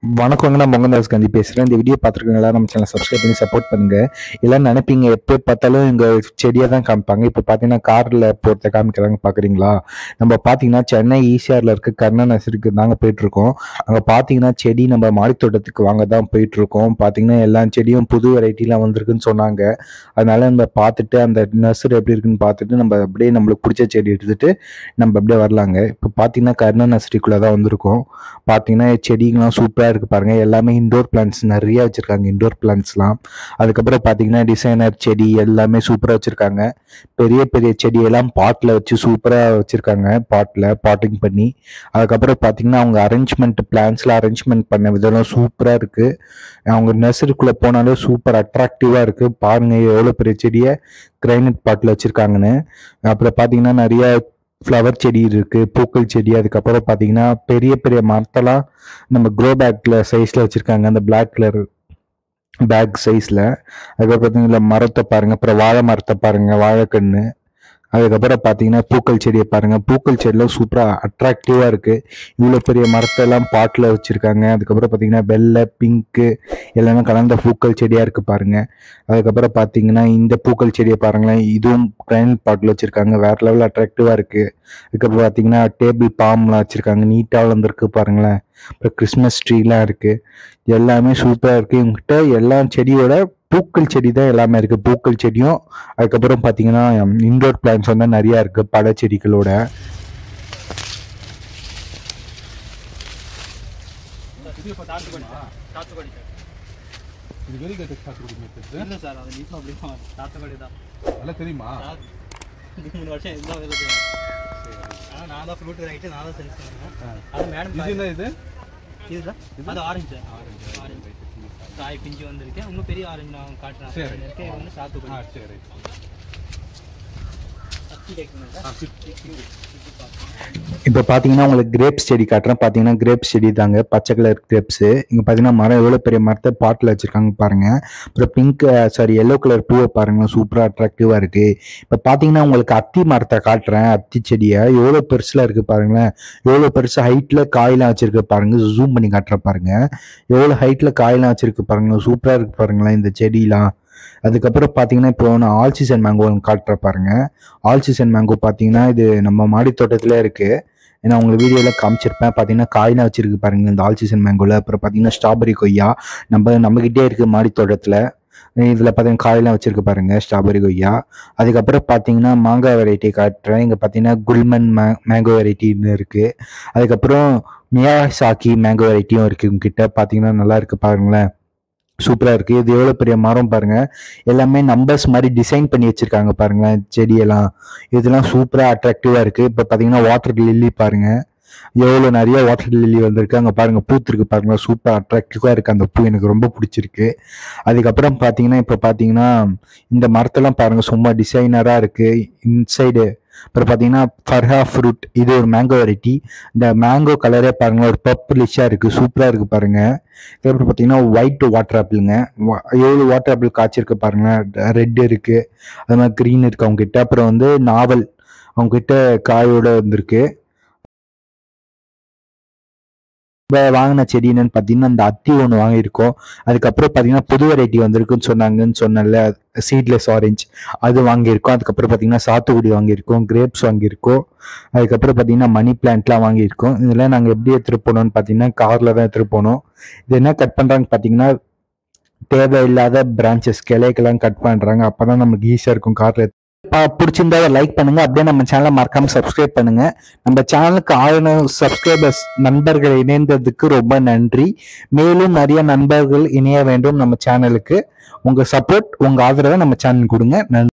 வணக்கங்க நான் மொங்கதாஸ் காந்தி பேசுகிறேன் இந்த வீடியோ பார்த்துருக்கீங்களா நம்ம சேனல் சப்ஸ்கிரைப் பண்ணி சப்போர்ட் பண்ணுங்க எல்லாம் நினைப்பீங்க எப்போ பார்த்தாலும் இங்கே செடியை தான் காமிப்பாங்க இப்போ பார்த்தீங்கன்னா காரில் போகிறத காமிக்கிறாங்க பார்க்குறீங்களா நம்ம பார்த்தீங்கன்னா சென்னை ஈசிஆரில் இருக்க கர்ணா நர்சரிக்கு தாங்க போயிட்டுருக்கோம் அங்கே பார்த்தீங்கன்னா செடி நம்ம மாடித்தோட்டத்துக்கு வாங்க தான் போயிட்டுருக்கோம் பார்த்தீங்கன்னா எல்லா செடியும் புது வெரைட்டிலாம் வந்திருக்குன்னு சொன்னாங்க அதனால நம்ம பார்த்துட்டு அந்த நர்சரி எப்படி இருக்குன்னு பார்த்துட்டு நம்ம அப்படியே நம்மளுக்கு பிடிச்ச செடி எடுத்துட்டு நம்ம அப்படியே வரலாங்க இப்போ பார்த்தீங்கன்னா கர்ணா நர்சரிக்குள்ளே தான் வந்திருக்கோம் பார்த்தீங்கன்னா செடிங்கெலாம் சூப்பராக இருக்குது பாருங்கள் எல்லாமே இண்டோர் பிளான்ட்ஸ் நிறைய வச்சுருக்காங்க இண்டோர் பிளான்ட்ஸ்லாம் அதுக்கப்புறம் பார்த்தீங்கன்னா டிசைனர் செடி எல்லாமே சூப்பராக வச்சுருக்காங்க பெரிய பெரிய செடியெல்லாம் பாட்டில் வச்சு சூப்பராக வச்சுருக்காங்க பாட்டில் பாட்டிங் பண்ணி அதுக்கப்புறம் பார்த்தீங்கன்னா அவங்க அரேஞ்ச்மெண்ட் பிளான்ஸ்லாம் அரேஞ்ச்மெண்ட் பண்ண விதம்லாம் சூப்பராக இருக்குது அவங்க நர்சரிக்குள்ளே போனாலே சூப்பர் அட்ராக்டிவாக இருக்குது பாருங்கள் எவ்வளோ பெரிய செடியை கிரைனட் பாட்டில் வச்சுருக்காங்கன்னு அப்புறம் பார்த்தீங்கன்னா நிறைய ஃப்ளவர் செடி இருக்கு பூக்கள் செடி அதுக்கப்புறம் பார்த்தீங்கன்னா பெரிய பெரிய மரத்தெல்லாம் நம்ம க்ரோ பேக்ல சைஸ்ல வச்சிருக்காங்க அந்த பிளாக் கலர் பேக் சைஸ்ல அதுக்கப்புறம் பார்த்தீங்கன்னா மரத்தை பாருங்க அப்புறம் வாழை மரத்தை பாருங்க வாழைக்கன்று அதுக்கப்புறம் பார்த்தீங்கன்னா பூக்கள் செடியை பாருங்க பூக்கள் செடியெல்லாம் சூப்பராக அட்ராக்டிவாக இருக்கு இவ்வளோ பெரிய மரத்தெல்லாம் பாட்டில் வச்சிருக்காங்க அதுக்கப்புறம் பார்த்தீங்கன்னா வெள்ளை பிங்க்கு எல்லாமே கலந்த பூக்கள் செடியாக இருக்கு பாருங்க அதுக்கப்புறம் பார்த்தீங்கன்னா இந்த பூக்கள் செடியை பாருங்களேன் இதுவும் கிரைனல் பாட்டில் வச்சிருக்காங்க வேற லெவல் அட்ராக்டிவாக இருக்கு அதுக்கப்புறம் பார்த்தீங்கன்னா டேபிள் பாம்லாம் வச்சிருக்காங்க நீட்டாக வளர்ந்துருக்கு பாருங்களேன் அப்புறம் கிறிஸ்மஸ் ட்ரீலாம் இருக்கு எல்லாமே சூப்பராக இருக்கு இவங்ககிட்ட எல்லா செடியோட பூக்கள் செடி தான் எல்லாமே இருக்கு பூக்கள் செடியும் அதுக்கப்புறம் பார்த்தீங்கன்னா இண்டோர் பிளான்ஸ் வந்து நிறையா இருக்கு பழ செடிகளோட இது இப்போ சாத்துக்குடி சார் சாத்துக்குடி சார் இது வெரி கேட்டு சாத்துக்குடி மெத்தட் இல்லை சார் அது நீக்கும் அப்படி சாத்துக்குடி தான் நல்லா தெரியுமா இது மூணு வருஷம் இதுதான் வேலை செய்யணும் ஆனால் நான் தான் ஃப்ரூட் ரைட்டு நான் தான் செஞ்சு செய்யணும் அது மேடம் இது என்ன இது இதுதான் அது ஆரஞ்சு ஆரஞ்சு காய் பிஞ்சு வந்திருக்கு இன்னும் பெரிய ஆரஞ்சு நான் காட்டுறேன் சரி. இருக்கு இது வந்து ஆ சாத்துக்குடி சரி சத்தி கேட்கணும் ஆ, சார் சிப். இப்போ பார்த்தீங்கன்னா உங்களுக்கு கிரேப்ஸ் செடி காட்டுறேன் பார்த்தீங்கன்னா கிரேப்ஸ் செடி தாங்க பச்சை கலர் கிரேப்ஸு இங்கே பார்த்தீங்கன்னா மரம் எவ்வளோ பெரிய மரத்தை பாட்டில் வச்சுருக்காங்க பாருங்க அப்புறம் பிங்க் சாரி எல்லோ கலர் பூவை பாருங்க சூப்பராக அட்ராக்டிவாக இருக்குது இப்போ பார்த்தீங்கன்னா உங்களுக்கு அத்தி மரத்தை காட்டுறேன் அத்தி செடியை எவ்வளோ பெருசில் இருக்குது பாருங்களேன் எவ்வளோ பெருசு ஹைட்டில் காயெல்லாம் வச்சிருக்கு பாருங்க ஜூம் பண்ணி காட்டுறேன் பாருங்க எவ்வளோ ஹைட்டில் காயெல்லாம் வச்சிருக்கு பாருங்க சூப்பராக இருக்கு பாருங்களேன் இந்த செடியெலாம் அதுக்கப்புறம் பார்த்தீங்கன்னா இப்போ நான் ஆல் சீசன் மேங்கோ காட்டுற பாருங்க ஆல் சீசன் மேங்கோ பார்த்தீங்கன்னா இது நம்ம மாடி தோட்டத்தில் இருக்குது ஏன்னா உங்களுக்கு வீடியோவில் காமிச்சிருப்பேன் பார்த்தீங்கன்னா காயெலாம் வச்சிருக்கு பாருங்க இந்த ஆல் சீசன் மேங்கோவில் அப்புறம் பார்த்தீங்கன்னா ஸ்ட்ராபெரி கொய்யா நம்ம நம்மகிட்டே இருக்குது மாடி தோட்டத்தில் இதில் பார்த்தீங்கன்னா காயெல்லாம் வச்சிருக்கு பாருங்க ஸ்ட்ராபெரி கொய்யா அதுக்கப்புறம் பார்த்தீங்கன்னா மாங்காய் வெரைட்டி காட்டுறேன் இங்கே பார்த்தீங்கன்னா குல்மன் மே மேங்கோ வெரைட்டின்னு இருக்குது அதுக்கப்புறம் மியாசாக்கி மேங்கோ வெரைட்டியும் இருக்குது உங்ககிட்ட பார்த்தீங்கன்னா நல்லா இருக்குது பாருங்களேன் சூப்பராக இருக்குது இது எவ்வளோ பெரிய மரம் பாருங்க எல்லாமே நம்பர்ஸ் மாதிரி டிசைன் பண்ணி வச்சிருக்காங்க பாருங்களேன் செடியெல்லாம் இதெல்லாம் சூப்பராக அட்ராக்டிவாக இருக்குது இப்போ பார்த்தீங்கன்னா வாட்டர் லில்லி பாருங்க எவ்வளோ நிறைய வாட்டர் லில்லி வந்திருக்கு அங்கே பாருங்க பூத்துருக்கு பாருங்க சூப்பர் அட்ராக்டிவாக இருக்குது அந்த பூ எனக்கு ரொம்ப பிடிச்சிருக்கு அதுக்கப்புறம் பார்த்தீங்கன்னா இப்போ பார்த்தீங்கன்னா இந்த மரத்தெல்லாம் பாருங்க சும்மா டிசைனராக இருக்குது இன்சைடு அப்புறம் பார்த்தீங்கன்னா ஃபர்ஹா ஃப்ரூட் இது ஒரு மேங்கோ வெரைட்டி இந்த மேங்கோ கலரே பாருங்க ஒரு பர்பிளிஷாக இருக்குது சூப்பராக இருக்குது பாருங்க அதுக்கப்புறம் பார்த்தீங்கன்னா ஒயிட் வாட்டர் ஆப்பிளுங்க எவ்வளோ வாட்டர் ஆப்பிள் காய்ச்சிருக்கு பாருங்க ரெட் இருக்கு அது மாதிரி க்ரீன் இருக்கு அவங்க கிட்ட அப்புறம் வந்து நாவல் அவங்க கிட்ட காயோட வந்திருக்கு இப்போ வாங்கின செடி என்னன்னு பார்த்தீங்கன்னா அந்த அத்தி ஒன்று வாங்கியிருக்கோம் அதுக்கப்புறம் பார்த்தீங்கன்னா புது வெரைட்டி வந்திருக்குன்னு சொன்னாங்கன்னு சொன்னல சீட்லெஸ் ஆரஞ்சு அது வாங்கியிருக்கோம் அதுக்கப்புறம் பார்த்தீங்கன்னா சாத்துக்குடி வாங்கியிருக்கோம் கிரேப்ஸ் வாங்கியிருக்கோம் அதுக்கப்புறம் பார்த்தீங்கன்னா மணி பிளான்ட்லாம் வாங்கியிருக்கோம் இதெல்லாம் நாங்கள் எப்படி எடுத்துகிட்டு போனோம்னு பார்த்தீங்கன்னா காரில் தான் எடுத்துகிட்டு போனோம் இது என்ன கட் பண்ணுறாங்க பார்த்தீங்கன்னா தேவையில்லாத பிரான்ச்சஸ் கிளைக்கெல்லாம் கட் பண்ணுறாங்க அப்போ தான் நமக்கு ஈஸியாக இருக்கும் காரில் பிடிச்சிருந்தா லைக் பண்ணுங்க அப்படியே நம்ம சேனலை மறக்காம சப்ஸ்கிரைப் பண்ணுங்க நம்ம சேனலுக்கு ஆயிரம் சப்ஸ்கிரைபர்ஸ் நண்பர்கள் இணைந்ததுக்கு ரொம்ப நன்றி மேலும் நிறைய நண்பர்கள் இணைய வேண்டும் நம்ம சேனலுக்கு உங்க சப்போர்ட் உங்க ஆதரவை நம்ம சேனல் கொடுங்க நன்றி